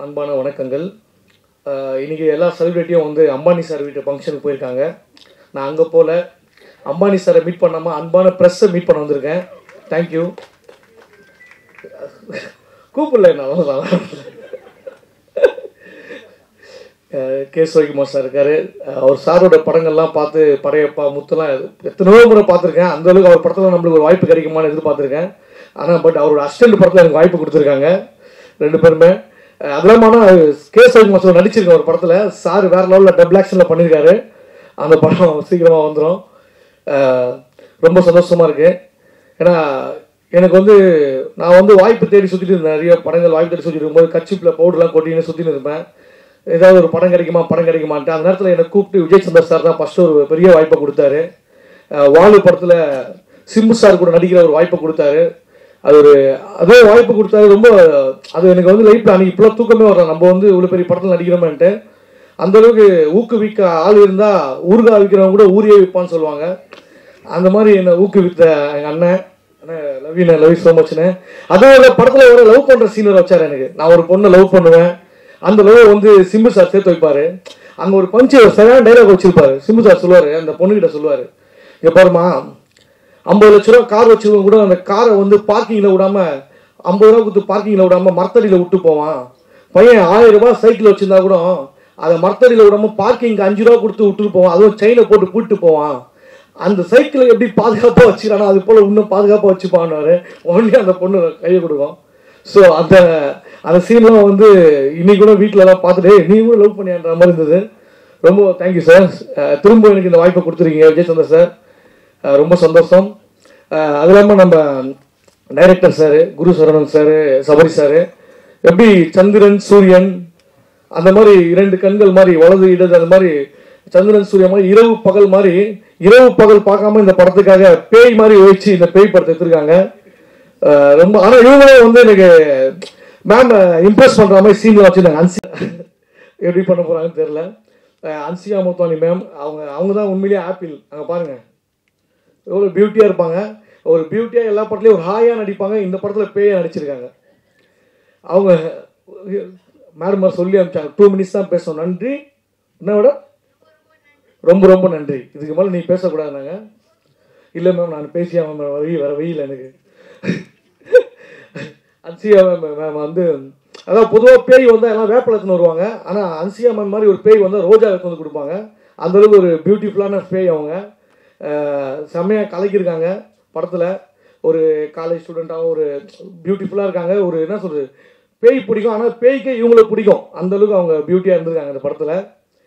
அன்பான வணக்கங்கள் அஹ் இன்னைக்கு எல்லா செலிபிரிட்டியும் வந்து அம்பானி சார் வீட்டு ஃபங்க்ஷனுக்கு போயிருக்காங்க நான் அங்கே போல அம்பானி சாரை மீட் பண்ணாமல் அன்பான ப்ரெஸ்ஸை மீட் பண்ண வந்திருக்கேன் தேங்க்யூ கூப்பிடல என்ன அவ்வளோதான் கே சிவகுமார் சார் இருக்காரு அஹ் அவர் சாரோட படங்கள்லாம் பார்த்து படையப்பா முத்துலாம் எத்தனையோ முறை பார்த்துருக்கேன் அந்த அளவுக்கு அவர் படத்தில் நம்மளுக்கு ஒரு வாய்ப்பு கிடைக்குமான்னு எதிர்பார்த்துருக்கேன் ஆனால் பட் அவரோட அசிஸ்டன்ட் படத்தில் எனக்கு வாய்ப்பு கொடுத்துருக்காங்க ரெண்டு பேருமே அஹ் அது இல்லாமல் ஆனால் கே சிவகுமார் சார் நடிச்சிருக்கேன் ஒரு படத்தில் சார் வேற லெவலில் டபுள் ஆக்ஷனில் பண்ணியிருக்காரு அந்த படம் சீக்கிரமாக வந்துடும் ரொம்ப சந்தோஷமாக இருக்கு ஏன்னா எனக்கு வந்து நான் வந்து வாய்ப்பு தேடி சுற்றிட்டு இருந்தேன் நிறைய படங்கள் வாய்ப்பு தேடி சுற்றிட்டு இருக்கும்போது கட்சிப்பில் பவுடர்லாம் கொட்டின்னு சுற்றின்னு இருப்பேன் ஏதாவது ஒரு படம் கிடைக்குமா படம் கிடைக்குமான்ட்டு அந்த நேரத்தில் என்னை கூப்பிட்டு விஜய் சந்தர் சார் தான் ஃபஸ்ட்டு ஒரு பெரிய வாய்ப்பை கொடுத்தாரு அஹ் வாலு படத்தில் சிம்பு சார் கூட நடிக்கிற ஒரு வாய்ப்பை கொடுத்தாரு அது ஒரு அதே வாய்ப்பு கொடுத்தாரு ரொம்ப அது எனக்கு வந்து லைஃப்பில் அன்றைக்கி இப்போலாம் தூக்கமே வரும் நம்ம வந்து இவ்வளோ பெரிய படத்தில் நடிக்கிறோமேன்ட்டு அந்த அளவுக்கு ஊக்குவிக்க ஆள் இருந்தால் ஊறுகாய் விற்கிறவங்க கூட ஊரியே விற்பான்னு சொல்லுவாங்க அந்த மாதிரி என்னை ஊக்குவித்த எங்கள் அண்ணன் அண்ணன் லவ் லவ் ஸோ மச்னு அதே படத்தில் ஒரு லவ் பண்ணுற சீனர் வச்சார் எனக்கு நான் ஒரு பொண்ணை லவ் பண்ணுவேன் அந்த லவ் வந்து சிம்பு சார் சேர்த்து வைப்பாரு அங்கே ஒரு பஞ்சு ஒரு சரியான டைலாக் வச்சிருப்பாரு சிம்பு சார் சொல்லுவார் அந்த பொண்ணுகிட்ட சொல்லுவார் இங்கே பாருமா ஐம்பது லட்ச ரூபா கார் வச்சிருக்கவங்க கூட அந்த காரை வந்து பார்க்கிங்கில் விடாம ஐம்பது ரூபா கொடுத்து பார்க்கிங்கில் விடாம மரத்தடியில் விட்டு போவான் பையன் ஆயிரம் ரூபாய் சைக்கிள் வச்சிருந்தா கூட அதை மரத்தடியில் விடாம பார்க்கிங்க்கு அஞ்சு ரூபா கொடுத்து விட்டுட்டு போவான் அதுவும் செயினை போட்டு கூட்டு போவான் அந்த சைக்கிளை எப்படி பாதுகாப்பாக வச்சுக்கிறானோ அது போல் இன்னும் பாதுகாப்பாக வச்சுப்பான்னு உடனே அந்த பொண்ணு கையை கொடுக்கும் ஸோ அந்த அந்த சீன்லாம் வந்து இன்னைக்கு கூட வீட்டில் எல்லாம் பார்த்துட்டு "ஏய், நீ கூட லவ் பண்ணியான்ற மாதிரி இருந்தது ரொம்ப தேங்க்யூ சார் திரும்ப எனக்கு இந்த வாய்ப்பை கொடுத்துருக்கீங்க விஜய் சந்தர் சார் அஹ் ரொம்ப சந்தோஷம் அஹ் அது இல்லாமல் நம்ம director sir Guru Saravanan sir Sabari sir எப்படி சந்திரன் சூரியன் அந்த மாதிரி இரண்டு கண்கள் மாதிரி வலது இடது அந்த மாதிரி சந்திரன் சூரியன் மாதிரி இரவு பகல் மாதிரி இரவு பகல் பார்க்காம இந்த படத்துக்காக பேய் மாதிரி வச்சு இந்த பேய் படத்தை எடுத்திருக்காங்க அஹ் ரொம்ப ஆனால் இவங்களே வந்து எனக்கு மேம் இம்ப்ரெஸ் பண்ணுற மாதிரி சீனில் வச்சுருந்தாங்க அன்சி எப்படி பண்ண போகிறாங்கன்னு தெரில அன்சிகா முத்தானி மேம் அவங்க அவங்க தான் உண்மையிலேயே ஆப்பிள் அங்கே பாருங்கள் எவ்வளோ பியூட்டியாக இருப்பாங்க ஒரு பியூட்டியாக எல்லா படத்துலையும் ஒரு ஹாயாக நடிப்பாங்க இந்த படத்தில் பேயாக நடிச்சிருக்காங்க அவங்க மேடம் சொல்லி அனுப்பிச்சாங்க டூ மினிட்ஸ் தான் பேசணும் நன்றி என்ன விட ரொம்ப ரொம்ப நன்றி இதுக்கு மேலே நீ பேசக்கூடாதுனாங்க இல்லை மேம் நான் பேசியா மேம் வெயில் வேற வெயில் எனக்கு அன்சியா மேம் மேம் வந்து அதான் பொதுவாக பேய் வந்தால் எல்லாம் வேப்பலத்துன்னு வருவாங்க ஆனால் அன்சியா மேம் மாதிரி ஒரு பேய் வந்தால் ரோஜா எடுத்து வந்து கொடுப்பாங்க அந்த அளவுக்கு ஒரு பியூட்டிஃபுல்லான பேய் அவங்க அஹ் செம்மையாக கலக்கியிருக்காங்க படத்தில் ஒரு காலேஜ் ஸ்டூடெண்ட்டாகவும் ஒரு பியூட்டிஃபுல்லாக இருக்காங்க ஒரு என்ன சொல்கிறது பேய் பிடிக்கும் ஆனால் பேய்க்கே இவங்களுக்கு பிடிக்கும் அந்த அளவுக்கு அவங்க பியூட்டியாக இருந்திருக்காங்க இந்த படத்தில்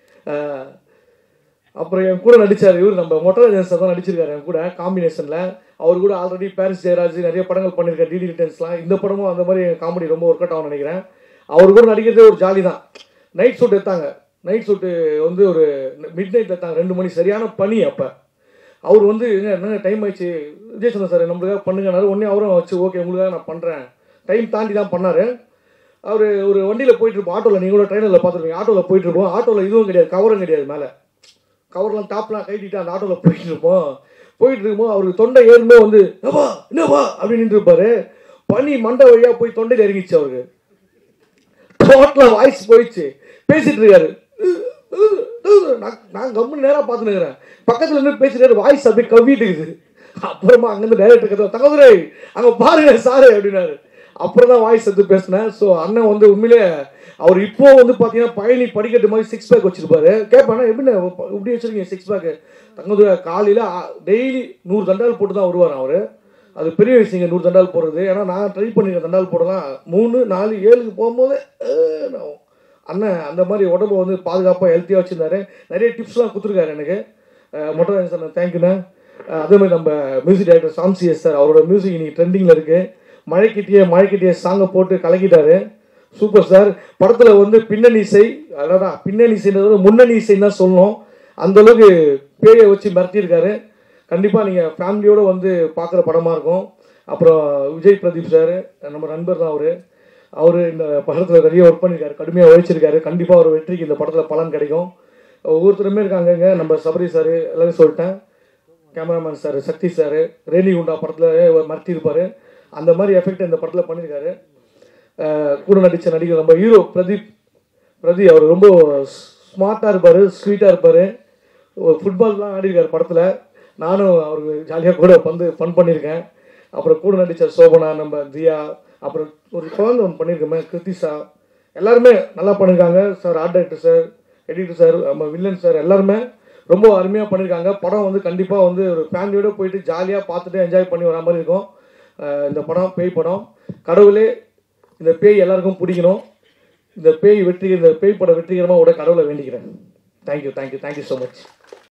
அப்புறம் என் கூட நடிச்சார் இவர் நம்ம மொட்டராஜன் சார் தான் நடிச்சிருக்காரு என் கூட காம்பினேஷனில் அவர் கூட ஆல்ரெடி பாரிஸ் ஜெயராஜ் நிறைய படங்கள் பண்ணியிருக்காரு டிடி ரிட்டர்ன்ஸ்லாம் இந்த படமும் அந்த மாதிரி காமெடி ரொம்ப ஒர்க் அவுட் ஆகும் நினைக்கிறேன் அவர் கூட நடிக்கிறதே ஒரு ஜாலி தான் நைட் ஷூட் எடுத்தாங்க நைட் ஷூட்டு வந்து ஒரு மிட் நைட் எடுத்தாங்க ரெண்டு மணி சரியான பனி அப்போ அவர் வந்து என்ன என்ன டைம் ஆயிடுச்சு விஜயசந்திரன் சார் நம்மளுக்காக பண்ணுங்கனாரு உடனே அவரும் வச்சு ஓகே உங்களுக்காக நான் பண்ணுறேன் டைம் தாண்டி தான் பண்ணார் அவர் ஒரு வண்டியில் போயிட்டு இருப்போம் ஆட்டோவில் நீங்கள் கூட ட்ரெயினில் பார்த்துருப்பீங்க ஆட்டோவில் போயிட்டு இருப்போம் ஆட்டோவில் இதுவும் கிடையாது கவரும் கிடையாது மேலே கவர்லாம் டாப்லாம் கைட்டிட்டு அந்த ஆட்டோவில் போயிட்டு இருப்போம் போயிட்டு இருக்கும்போது அவருக்கு தொண்டை ஏறும்போது வந்து என்னப்பா என்னப்பா அப்படின்னு நின்று இருப்பாரு பனி மண்டை வழியாக போய் தொண்டையில் இறங்கிச்சு அவருக்கு டோட்டலாக வாய்ஸ் போயிடுச்சு பேசிட்டு இருக்காரு நான் நான் கம்மு நேராக பார்த்துன்னு இருக்கிறேன் பக்கத்தில் இருந்து பேசிட்டு வாய்ஸ் அப்படியே கவ்விட்டு இருக்குது அப்புறமா அங்கேருந்து டைரக்டர் கதை தங்கதுரை அங்கே பாருங்க சாரு அப்படின்னாரு அப்புறம் தான் வாய்ஸ் எடுத்து பேசினேன் ஸோ அண்ணன் வந்து உண்மையிலே அவர் இப்போ வந்து பார்த்தீங்கன்னா பழனி படிக்கட்டு மாதிரி சிக்ஸ் பேக் வச்சிருப்பாரு கேட்பாண்ணா எப்படி இப்படி வச்சிருக்கீங்க சிக்ஸ் பேக்கு தங்கதுரை காலையில் டெய்லி நூறு தண்டால் போட்டு தான் வருவார் அவர் அது பெரிய விஷயங்க நூறு தண்டால் போடுறது ஏன்னா நான் ட்ரை பண்ணிருக்கேன் தண்டால் போடலாம் மூணு நாலு ஏழுக்கு போகும்போது அஹ், நான் அண்ணன் அந்த மாதிரி உடம்ப வந்து பாதுகாப்பாக ஹெல்த்தியாக வச்சுருந்தாரு நிறைய டிப்ஸ்லாம் கொடுத்துருக்காரு எனக்கு மொட்டை சார் தேங்க்யூண்ணே அதே மாதிரி நம்ம மியூசிக் டைரக்டர் சாம்சிஎஸ் சார் அவரோட மியூசிக் இன்னைக்கு ட்ரெண்டிங்கில் இருக்குது மழைக்கிட்டே மழைக்கிட்டே சாங்கை போட்டு கலக்கிட்டாரு சூப்பர் சார் படத்தில் வந்து பின்னணி இசை அதான் பின்னணி இசைன்றது முன்னணி இசைன்னு தான் சொல்லணும் அந்த அளவுக்கு பேயை வச்சு மிரட்டியிருக்காரு கண்டிப்பாக நீங்கள் ஃபேமிலியோடு வந்து பார்க்குற படமாக இருக்கும் அப்புறம் விஜய் பிரதீப் சார் நம்ம நண்பர் தான் அவர் அவர் இந்த படத்தில் நிறைய ஒர்க் பண்ணியிருக்காரு கடுமையாக உழைச்சிருக்காரு கண்டிப்பாக ஒரு வெற்றிக்கு இந்த படத்தில் பலன் கிடைக்கும் ஒவ்வொருத்தருமே இருக்காங்கங்க நம்ம சபரி சார் எல்லாரும் சொல்லிட்டேன் cameraman sir Sakthi sir Renigunta படத்தில் மிரட்டியிருப்பார் அந்த மாதிரி எஃபெக்ட் இந்த படத்தில் பண்ணியிருக்காரு அஹ் கூட நடித்த நடிகர் நம்ம ஹீரோ பிரதீப் பிரதீப் அவர் ரொம்ப ஸ்மார்ட்டாக இருப்பார் ஸ்வீட்டாக இருப்பார் ஒரு ஃபுட்பால்லாம் ஆடிருக்கார் படத்தில் நானும் அவருக்கு ஜாலியாக கூட வந்து ஃபன் பண்ணியிருக்கேன் அப்புறம் கூட நடித்த சோபனா நம்ம தியா அப்புறம் ஒரு குழந்தை ஒன்று பண்ணியிருக்கோமே கிருத்திஷா எல்லாருமே நல்லா பண்ணியிருக்காங்க sir art director sir editor sir நம்ம வில்லன் சார் எல்லாருமே ரொம்ப அருமையாக பண்ணியிருக்காங்க படம் வந்து கண்டிப்பாக வந்து ஒரு ஃபேமிலியோட போயிட்டு ஜாலியாக பார்த்துட்டு என்ஜாய் பண்ணி வர மாதிரி இருக்கும் அஹ் இந்த படம் பேய் படம் கடவுளே இந்த பேய் எல்லாருக்கும் பிடிக்கணும் இந்த பேய் வெற்றி இந்த பேய் படம் வெற்றிகரமாக விட கடவுளை வேண்டிக்கிறேன் thank you thank you thank you so much